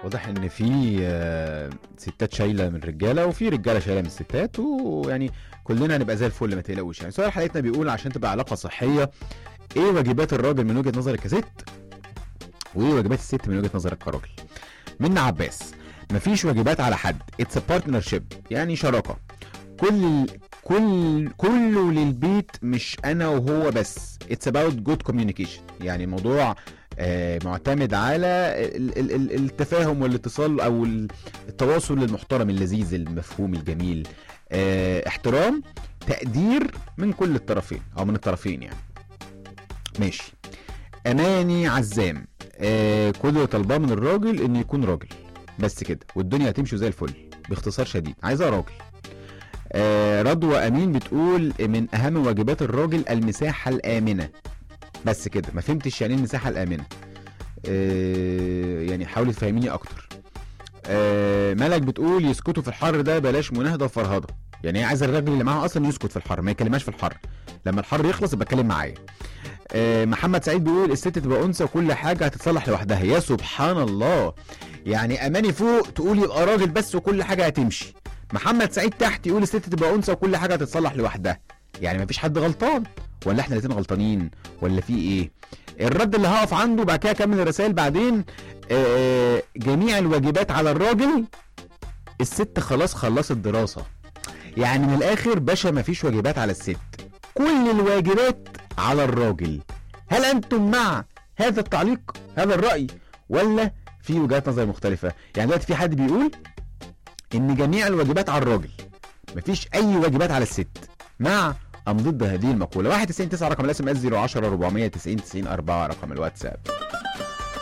واضح ان في آه، ستات شايله من الرجاله وفي رجاله شايله من الستات ويعني كلنا هنبقى زي الفل ما تقلقوش يعني سؤال حلقتنا بيقول عشان تبقى علاقه صحيه ايه واجبات الراجل من وجهه نظرك كست وايه واجبات الست من وجهه نظرك كراجل منا عباس مفيش واجبات على حد اتس بارتنرشيب يعني شراكه كل كل كله للبيت مش انا وهو بس اتس اباوت جود كوميونيكيشن يعني الموضوع آه، معتمد على ال- ال- ال- التفاهم والاتصال او ال- التواصل المحترم اللذيذ المفهوم الجميل آه، احترام تقدير من كل الطرفين او من الطرفين يعني ماشي اماني عزام آه، كل اللي طالباه من الراجل انه يكون راجل بس كده والدنيا هتمشي زي الفل باختصار شديد عايزها راجل آه، رضوى امين بتقول من اهم واجبات الراجل المساحه الامنه بس كده ما فهمتش يعني ايه المساحه الامنه آه، يعني حاولي تفهميني اكتر آه، ملك بتقول يسكتوا في الحر ده بلاش مناهده وفرهده يعني هي عايزه الراجل اللي معاها اصلا يسكت في الحر ما يكلمهاش في الحر لما الحر يخلص يبقى اتكلم معايا آه، محمد سعيد بيقول الست تبقى انثى وكل حاجه هتتصلح لوحدها يا سبحان الله يعني اماني فوق تقول يبقى راجل بس وكل حاجه هتمشي محمد سعيد تحت يقول الست تبقى انثى وكل حاجه هتتصلح لوحدها يعني مفيش حد غلطان ولا احنا الاتنين غلطانين ولا في ايه الرد اللي هقف عنده بعد كده اكمل الرسائل بعدين آه، جميع الواجبات على الراجل الست خلاص خلصت دراسه يعني من الاخر باشا مفيش واجبات على الست كل الواجبات على الراجل هل انتم مع هذا التعليق هذا الراي ولا في وجهات نظر مختلفه يعني دلوقتي في حد بيقول ان جميع الواجبات على الراجل مفيش اي واجبات على الست مع ام ضد هذه المقوله 91 9 رقم الاس ام اس 010 490 90 4 رقم الواتساب